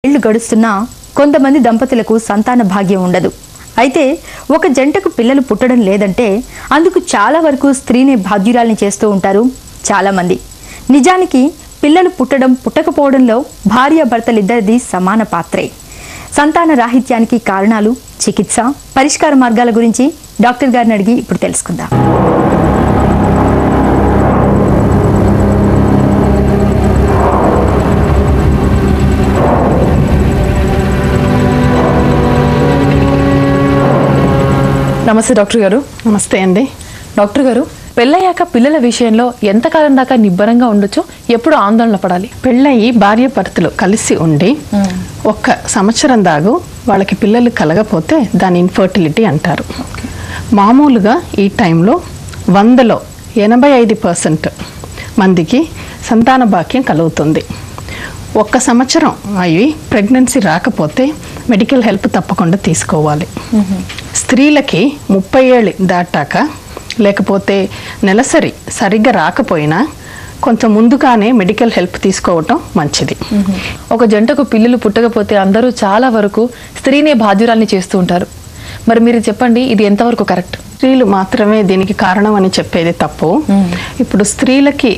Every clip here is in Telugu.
ఏళ్లు గడుస్తున్నా కొంతమంది దంపతులకు సంతాన భాగ్యం ఉండదు అయితే ఒక జంటకు పిల్లలు పుట్టడం లేదంటే అందుకు చాలా వరకు స్త్రీని బాధ్యురాల్ని చేస్తూ ఉంటారు చాలా మంది నిజానికి పిల్లలు పుట్టడం పుట్టకపోవడంలో భార్యాభర్తలిద్దరిది సమాన పాత్రే సంతాన రాహిత్యానికి కారణాలు చికిత్స పరిష్కార మార్గాల గురించి డాక్టర్ గారిని అడిగి ఇప్పుడు తెలుసుకుందాం నమస్తే డాక్టర్ గారు నమస్తే అండి డాక్టర్ గారు పెళ్ళయ్యాక పిల్లల విషయంలో ఎంతకాలం దాకా నిబ్బరంగా ఉండొచ్చు ఎప్పుడు ఆందోళన పడాలి పెళ్ళయి భార్య భర్తలు కలిసి ఉండి ఒక్క సంవత్సరం దాగు వాళ్ళకి పిల్లలు కలగపోతే దాని ఇన్ఫర్టిలిటీ అంటారు మామూలుగా ఈ టైంలో వందలో ఎనభై ఐదు పర్సెంట్ మందికి సంతాన భాగ్యం కలుగుతుంది ఒక్క సంవత్సరం అవి ప్రెగ్నెన్సీ రాకపోతే మెడికల్ హెల్ప్ తప్పకుండా తీసుకోవాలి స్త్రీలకి ముప్పై ఏళ్ళు దాటాక లేకపోతే నెలసరి సరిగ్గా రాకపోయినా కొంచెం ముందుగానే మెడికల్ హెల్ప్ తీసుకోవటం మంచిది ఒక జంటకు పిల్లలు పుట్టకపోతే అందరూ చాలా వరకు స్త్రీనే బాధ్యురాల్ని చేస్తూ ఉంటారు మరి మీరు చెప్పండి ఇది ఎంతవరకు కరెక్ట్ స్త్రీలు మాత్రమే దీనికి కారణం అని చెప్పేది తప్పు ఇప్పుడు స్త్రీలకి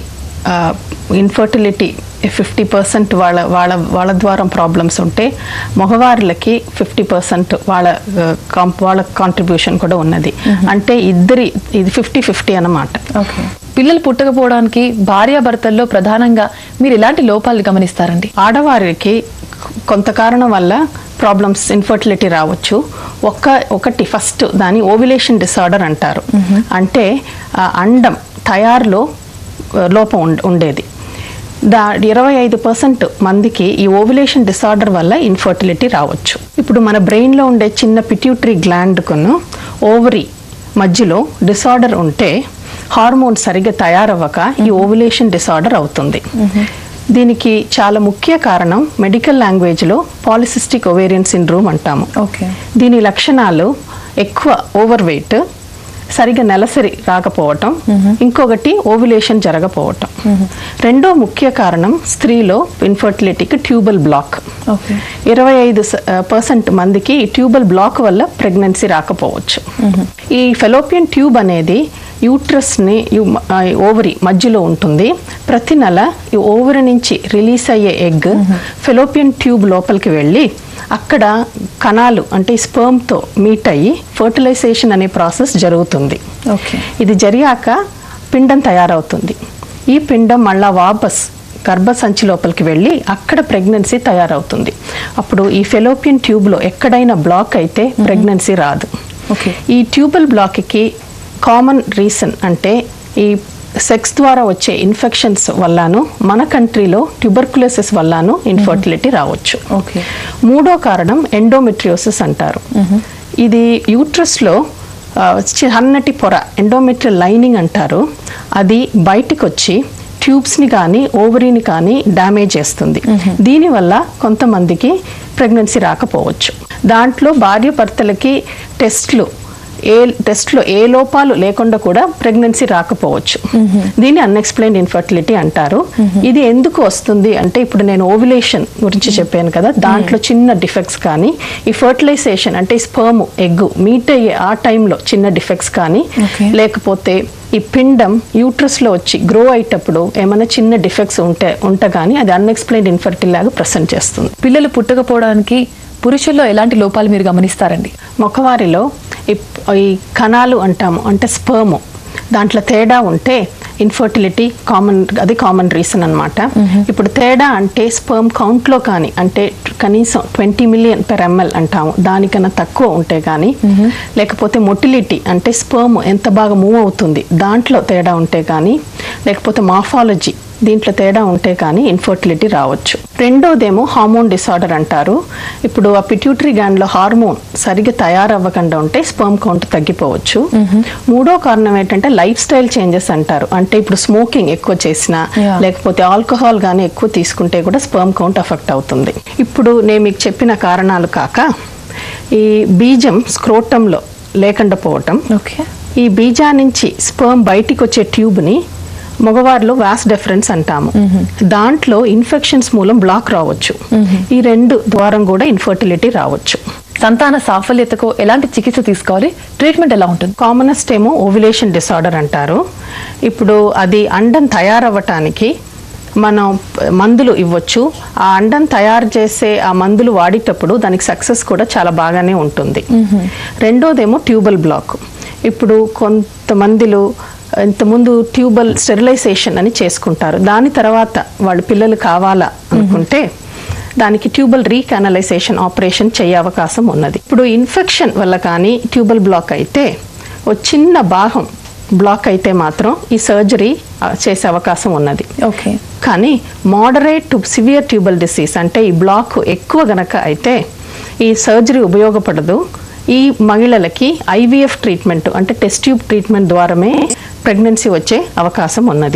ఇన్ఫర్టిలిటీ ఫిఫ్టీ పర్సెంట్ వాళ్ళ వాళ్ళ వాళ్ళ ద్వారా ప్రాబ్లమ్స్ ఉంటే మగవారులకి ఫిఫ్టీ పర్సెంట్ వాళ్ళ ఆ, కాం- వాళ్ళ కాంట్రిబ్యూషన్ కూడా ఉన్నది అంటే ఇద్దరి ఇది ఫిఫ్టీ ఫిఫ్టీ అన్నమాట ఓకే పిల్లలు పుట్టకపోవడానికి భార్యాభర్తల్లో ప్రధానంగా మీరు ఎలాంటి లోపాలు గమనిస్తారండి ఆడవారికి కొంత కారణం వల్ల ప్రాబ్లమ్స్ ఇన్ఫర్టిలిటీ రావచ్చు ఒక్క ఒకటి ఫస్ట్ దాని ఓవిలేషన్ డిసార్డర్ అంటారు అంటే ఆ అండం తయారులో ఆ, లోపం ఉండ- ఉండేది దా ఇరవై ఐదు పర్సెంట్ మందికి ఈ ఓవిలేషన్ డిసార్డర్ వల్ల ఇన్ఫర్టిలిటీ రావచ్చు ఇప్పుడు మన బ్రెయిన్లో ఉండే చిన్న పిట్యూటరీ గ్లాండ్కును ఓవరీ మధ్యలో డిసార్డర్ ఉంటే హార్మోన్ సరిగ్గా తయారవ్వక ఈ ఓవులేషన్ డిసార్డర్ అవుతుంది దీనికి చాలా ముఖ్య కారణం మెడికల్ లాంగ్వేజ్లో పాలిసిస్టిక్ ఒవేరియన్ సిండ్రోమ్ అంటాము ఓకే దీని లక్షణాలు ఎక్కువ ఓవర్ వెయిట్ సరిగా నెలసరి రాకపోవటం ఇంకొకటి ఓవులేషన్ జరగపోవటం రెండో ముఖ్య కారణం స్త్రీలో ఇన్ఫర్టిలిటీకి ట్యూబల్ బ్లాక్ ఓకే ఇరవై ఐదు పర్సెంట్ మందికి ఈ ట్యూబల్ బ్లాక్ వల్ల ప్రెగ్నెన్సీ రాకపోవచ్చు ఈ ఫెలోపియన్ ట్యూబ్ అనేది యూట్రస్ని ఓవరి మధ్యలో ఉంటుంది ప్రతి నెల ఈ ఓవరి నుంచి రిలీజ్ అయ్యే ఎగ్ ఫెలోపియన్ ట్యూబ్ లోపలికి వెళ్ళి అక్కడ కణాలు అంటే స్పర్మ్తో మీట్ అయ్యి ఫర్టిలైజేషన్ అనే ప్రాసెస్ జరుగుతుంది ఓకే ఇది జరిగాక పిండం తయారవుతుంది ఈ పిండం మళ్ళా వాపస్ గర్భసంచి లోపలికి వెళ్ళి అక్కడ ప్రెగ్నెన్సీ తయారవుతుంది అప్పుడు ఈ ఫెలోపియన్ ట్యూబ్లో ఎక్కడైనా బ్లాక్ అయితే ప్రెగ్నెన్సీ రాదు ఓకే ఈ ట్యూబల్ బ్లాక్కి కామన్ రీజన్ అంటే ఈ సెక్స్ ద్వారా వచ్చే ఇన్ఫెక్షన్స్ వల్లాను మన కంట్రీలో ట్యూబర్కులోసిస్ వల్లాను ఇన్ఫర్టిలిటీ రావచ్చు ఓకే మూడో కారణం ఎండోమెట్రియోసిస్ అంటారు ఇది యూట్రస్లో ఆ, చి- సన్నటి పొర ఎండోమెట్రియల్ లైనింగ్ అంటారు అది బయటికి వచ్చి ట్యూబ్స్ని కానీ ఓవరీని కానీ డ్యామేజ్ చేస్తుంది దీనివల్ల కొంతమందికి ప్రెగ్నెన్సీ రాకపోవచ్చు దాంట్లో భార్య భర్తలకి టెస్ట్లు ఏ టెస్ట్లో ఏ లోపాలు లేకుండా కూడా ప్రెగ్నెన్సీ రాకపోవచ్చు దీన్ని అన్ఎక్స్ప్లెయిన్డ్ ఇన్ఫర్టిలిటీ అంటారు ఇది ఎందుకు వస్తుంది అంటే ఇప్పుడు నేను ఓవిలేషన్ గురించి చెప్పాను కదా దాంట్లో చిన్న డిఫెక్ట్స్ కానీ ఈ ఫర్టిలైజేషన్ అంటే స్పర్మ్ ఎగ్ మీట్ అయ్యే ఆ టైంలో చిన్న డిఫెక్ట్స్ కానీ Okay. లేకపోతే ఈ పిండం యూట్రస్ లో వచ్చి గ్రో అయ్యేటప్పుడు ఏమైనా చిన్న డిఫెక్ట్స్ ఉంటే ఉంటే కానీ అది అన్ఎక్స్ప్లెయిన్డ్ ఇన్ఫర్టిల్ లాగా ప్రెసెంట్ చేస్తుంది పిల్లలు పుట్టకపోవడానికి పురుషుల్లో ఎలాంటి లోపాలు మీరు గమనిస్తారండి మొక్కవారిలో ఈ ఈ కణాలు అంటాము అంటే స్పర్మ్ దాంట్లో తేడా ఉంటే ఇన్ఫర్టిలిటీ కామన్ అది కామన్ రీజన్ అన్నమాట ఇప్పుడు తేడా అంటే స్పర్మ్ కౌంట్లో కానీ అంటే కనీసం ట్వంటీ మిలియన్ పెర్ ఎంఎల్ అంటాము దానికన్నా తక్కువ ఉంటే కానీ లేకపోతే మొటిలిటీ అంటే స్పర్మ్ ఎంత బాగా మూవ్ అవుతుంది దాంట్లో తేడా ఉంటే కానీ లేకపోతే మాఫాలజీ దీంట్లో తేడా ఉంటే కానీ ఇన్ఫర్టిలిటీ రావచ్చు రెండోదేమో హార్మోన్ డిసార్డర్ అంటారు ఇప్పుడు ఆ పిట్యూటరీ గ్యాండ్లో హార్మోన్ సరిగ్గా తయారవ్వకుండా ఉంటే స్పర్మ్ కౌంట్ తగ్గిపోవచ్చు మూడో కారణం ఏంటంటే లైఫ్ స్టైల్ చేంజెస్ అంటారు అంటే ఇప్పుడు స్మోకింగ్ ఎక్కువ చేసినా Yeah. లేకపోతే ఆల్కహాల్ కానీ ఎక్కువ తీసుకుంటే కూడా స్పర్మ్ కౌంట్ అఫెక్ట్ అవుతుంది ఇప్పుడు నేను మీకు చెప్పిన కారణాలు కాక ఈ బీజం స్క్రోటంలో లేకుండా పోవటం ఓకే ఈ బీజా నుంచి స్పర్మ్ బయటికి వచ్చే ట్యూబ్ని మగవారిలో వ్యాస్ డిఫరెన్స్ అంటాము దాంట్లో ఇన్ఫెక్షన్స్ మూలం బ్లాక్ రావచ్చు ఈ రెండు ద్వారం కూడా ఇన్ఫర్టిలిటీ రావచ్చు సంతాన సాఫల్యతకు ఎలాంటి చికిత్స తీసుకోవాలి ట్రీట్మెంట్ ఎలా ఉంటుంది కామనెస్ట్ ఏమో ఓవ్యులేషన్ డిసార్డర్ అంటారు ఇప్పుడు అది అండం తయారవ్వటానికి మనం మందులు ఇవ్వచ్చు ఆ అండం తయారు చేసే ఆ మందులు వాడేటప్పుడు దానికి సక్సెస్ కూడా చాలా బాగానే ఉంటుంది రెండోదేమో ట్యూబల్ బ్లాక్ ఇప్పుడు కొంతమందిలో ఇంతకుముందు ట్యూబల్ స్టెరిలైజేషన్ అని చేసుకుంటారు దాని తర్వాత వాళ్ళు పిల్లలు కావాలా అనుకుంటే దానికి ట్యూబల్ రీకానలైజేషన్ ఆపరేషన్ చేయ అవకాశం ఉన్నది ఇప్పుడు ఇన్ఫెక్షన్ వల్ల కానీ ట్యూబల్ బ్లాక్ అయితే ఓ చిన్న భాగం బ్లాక్ అయితే మాత్రం ఈ సర్జరీ ఆ, చేసే అవకాశం ఉన్నది ఓకే కానీ moderate to severe tubal disease అంటే ఈ బ్లాక్ ఎక్కువ గనక అయితే ఈ సర్జరీ ఉపయోగపడదు ఈ మహిళలకి ఐవీఎఫ్ ట్రీట్మెంట్ అంటే టెస్ట్ ట్యూబ్ ట్రీట్మెంట్ ద్వారానే ప్రెగ్నెన్సీ వచ్చే అవకాశం ఉన్నది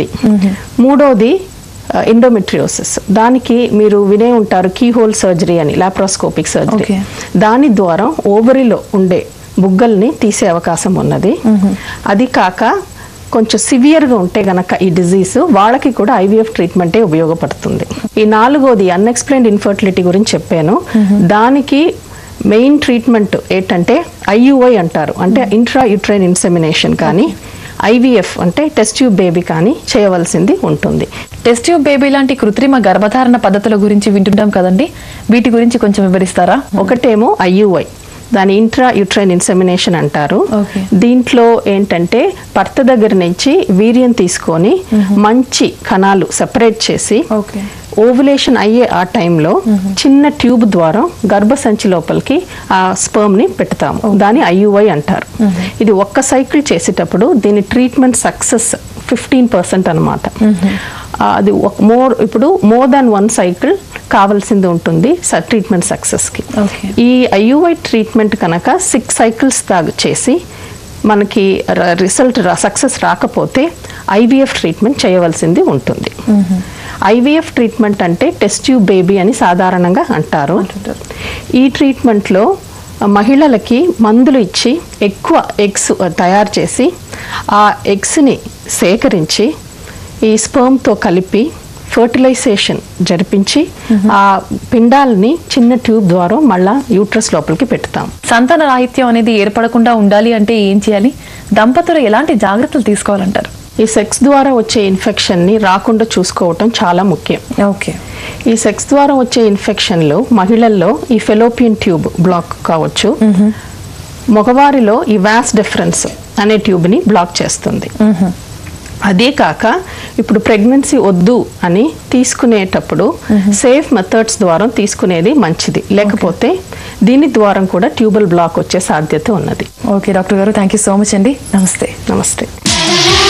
మూడోది ఎండోమెట్రియోసిస్ దానికి మీరు వినే ఉంటారు కీ హోల్ సర్జరీ అని లాప్రోస్కోపిక్ సర్జరీ Okay. దాని ద్వారా ఓవరీలో ఉండే బుగ్గల్ని తీసే అవకాశం ఉన్నది అది కాక కొంచెం సివియర్గా ఉంటే గనక ఈ డిజీజ్ వాళ్ళకి కూడా ఐవీఎఫ్ ట్రీట్మెంటే ఉపయోగపడుతుంది ఈ నాలుగోది అన్ఎక్స్ప్లెయిన్డ్ ఇన్ఫర్టిలిటీ గురించి చెప్పాను దానికి మెయిన్ ట్రీట్మెంట్ ఏంటంటే ఐయుఐ అంటారు అంటే ఇంట్రా యూట్రైన్ ఇన్సెమినేషన్ కానీ ఐవీఎఫ్ అంటే టెస్ట్ ట్యూబ్ బేబీ కానీ చేయవలసింది ఉంటుంది టెస్ట్ ట్యూబ్ బేబీ లాంటి కృత్రిమ గర్భధారణ పద్ధతుల గురించి వింటుంటాం కదండి వీటి గురించి కొంచెం వివరిస్తారా ఒకటేమో ఐయుఐ దాని ఇంట్రా యూట్రైన్ ఇన్సెమినేషన్ అంటారు Okay. దీంట్లో ఏంటంటే భర్త దగ్గర నుంచి వీర్యం తీసుకొని మంచి కణాలు సెపరేట్ చేసి ఓకే ఓవులేషన్ అయ్యే ఆ టైంలో చిన్న ట్యూబ్ ద్వారా గర్భసంచి లోపలికి ఆ స్పర్మ్ ని పెడతాము దాని ఐయుఐ అంటారు ఇది ఒక్క సైకిల్ చేసేటప్పుడు దీని ట్రీట్మెంట్ సక్సెస్ ఫిఫ్టీన్ పర్సెంట్ అనమాట అది మోర్ ఇప్పుడు మోర్ దాన్ వన్ సైకిల్ కావాల్సింది ఉంటుంది ట్రీట్మెంట్ సక్సెస్కి Okay. ఈ ఐయుఐ ట్రీట్మెంట్ కనుక సిక్స్ సైకిల్స్ దాకా చేసి మనకి రిజల్ట్ సక్సెస్ రాకపోతే ఐవీఎఫ్ ట్రీట్మెంట్ చేయవలసింది ఉంటుంది ఐవీఎఫ్ ట్రీట్మెంట్ అంటే టెస్ట్ ట్యూబ్ బేబీ అని సాధారణంగా అంటారు అంటుంటారు. ఈ ట్రీట్మెంట్లో మహిళలకి మందులు ఇచ్చి ఎక్కువ ఎగ్స్ తయారు చేసి ఆ ఎగ్స్ని సేకరించి ఈ స్పర్మ్తో కలిపి ఫర్టిలైజేషన్ జరిపించి ఆ పిండాలని చిన్న ట్యూబ్ ద్వారా మళ్ళా యూట్రస్ లోపలికి పెడతాం సంతాన రాహిత్యం అనేది ఏర్పడకుండా ఉండాలి అంటే ఏం చేయాలి దంపతులు ఎలాంటి జాగ్రత్తలు తీసుకోవాలంటారు ఈ సెక్స్ ద్వారా వచ్చే ఇన్ఫెక్షన్ని రాకుండా చూసుకోవటం చాలా ముఖ్యం ఓకే ఈ సెక్స్ ద్వారా వచ్చే ఇన్ఫెక్షన్లు మహిళల్లో ఈ ఫెలోపియన్ ట్యూబ్ బ్లాక్ కావచ్చు మగవారిలో ఈ వ్యాస్ డిఫరెన్స్ అనే ట్యూబ్ని బ్లాక్ చేస్తుంది అదే కాక ఇప్పుడు ప్రెగ్నెన్సీ వద్దు అని తీసుకునేటప్పుడు సేఫ్ మెథడ్స్ ద్వారా తీసుకునేది మంచిది లేకపోతే దీని ద్వారా కూడా ట్యూబల్ బ్లాక్ వచ్చే సాధ్యత ఉన్నది ఓకే డాక్టర్ గారు థ్యాంక్ యూ సో మచ్ అండి నమస్తే నమస్తే Thank